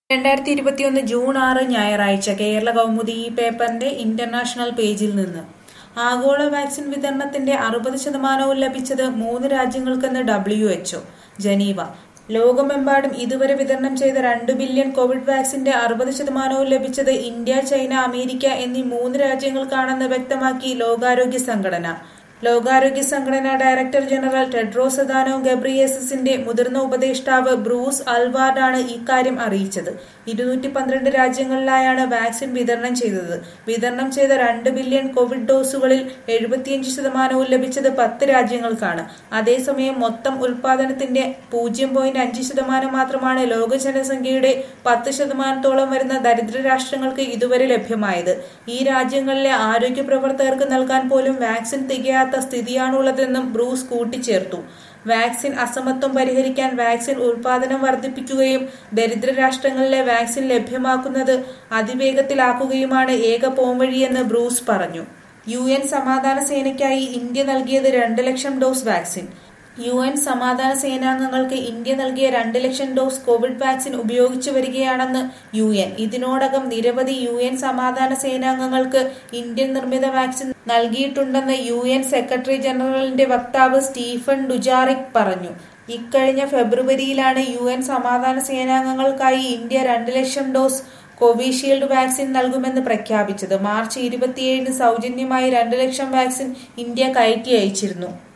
രണ്ടായിരത്തി ഇരുപത്തിയൊന്ന് ജൂൺ ആറ് ഞായറാഴ്ച കേരള കൗമുദി ഈ പേപ്പറിന്റെ ഇന്റർനാഷണൽ പേജിൽ നിന്ന് ആഗോള വാക്സിൻ വിതരണത്തിന്റെ അറുപത് ശതമാനവും ലഭിച്ചത് മൂന്ന് രാജ്യങ്ങൾക്കെന്ന് ഡബ്ല്യു എച്ച്ഒ ജനീവ ലോകമെമ്പാടും ഇതുവരെ വിതരണം ചെയ്ത രണ്ട് ബില്യൺ കോവിഡ് വാക്സിന്റെ അറുപത് ശതമാനവും ലഭിച്ചത് ഇന്ത്യ ചൈന അമേരിക്ക എന്നീ മൂന്ന് രാജ്യങ്ങൾക്കാണെന്ന് വ്യക്തമാക്കി ലോകാരോഗ്യ സംഘടന ലോകാരോഗ്യ സംഘടന ഡയറക്ടർ ജനറൽ ടെഡ്രോസ് അദാനോ ഗബ്രിയേസസിന്റെ മുതിർന്ന ഉപദേഷ്ടാവ് ബ്രൂസ് അൽവാർഡാണ് ഇക്കാര്യം അറിയിച്ചത് ഇരുന്നൂറ്റി പന്ത്രണ്ട് രാജ്യങ്ങളിലായാണ് വാക്സിൻ വിതരണം ചെയ്തത് വിതരണം ചെയ്ത രണ്ട് ബില്യൺ കോവിഡ് ഡോസുകളിൽ എഴുപത്തിയഞ്ച് ശതമാനവും ലഭിച്ചത് പത്ത് രാജ്യങ്ങൾക്കാണ് അതേസമയം മൊത്തം ഉൽപാദനത്തിന്റെ പൂജ്യം പോയിന്റ് അഞ്ച് ശതമാനം മാത്രമാണ് ലോക ജനസംഖ്യയുടെ പത്ത് ശതമാനത്തോളം വരുന്ന ദരിദ്ര രാഷ്ട്രങ്ങൾക്ക് ഇതുവരെ ലഭ്യമായത് ഈ രാജ്യങ്ങളിലെ ആരോഗ്യ പ്രവർത്തകർക്ക് നൽകാൻ പോലും വാക്സിൻ തികയാത്ത സ്ഥിതിയാണുള്ളതെന്നും ബ്രൂസ് കൂട്ടിച്ചേർത്തു വാക്സിൻ അസമത്വം പരിഹരിക്കാൻ വാക്സിൻ ഉൽപാദനം വർദ്ധിപ്പിക്കുകയും ദരിദ്ര രാഷ്ട്രങ്ങളിലെ വാക്സിൻ ലഭ്യമാക്കുന്നത് അതിവേഗത്തിലാക്കുകയുമാണ് ഏക പോംവഴിയെന്ന് ബ്രൂസ് പറഞ്ഞു യു എൻ സമാധാന സേനയ്ക്കായി ഇന്ത്യ നൽകിയത് രണ്ട് ലക്ഷം ഡോസ് വാക്സിൻ യു എൻ സമാധാന സേനാംഗങ്ങൾക്ക് ഇന്ത്യ നൽകിയ രണ്ട് ലക്ഷം ഡോസ് കോവിഡ് വാക്സിൻ ഉപയോഗിച്ചു വരികയാണെന്ന് യു എൻ ഇതിനോടകം നിരവധി യു എൻ സമാധാന സേനാംഗങ്ങൾക്ക് ഇന്ത്യൻ നിർമ്മിത വാക്സിൻ നൽകിയിട്ടുണ്ടെന്ന് യു എൻ സെക്രട്ടറി ജനറലിന്റെ വക്താവ് സ്റ്റീഫൻ ഡുജാറിക് പറഞ്ഞു ഇക്കഴിഞ്ഞ ഫെബ്രുവരിയിലാണ് യു എൻ സമാധാന സേനാംഗങ്ങൾക്കായി ഇന്ത്യ രണ്ട് ലക്ഷം ഡോസ് കോവിഷീൽഡ് വാക്സിൻ നൽകുമെന്ന് പ്രഖ്യാപിച്ചത് മാർച്ച് ഇരുപത്തിയേഴിന് സൗജന്യമായി രണ്ട് ലക്ഷം വാക്സിൻ ഇന്ത്യ കയറ്റി അയച്ചിരുന്നു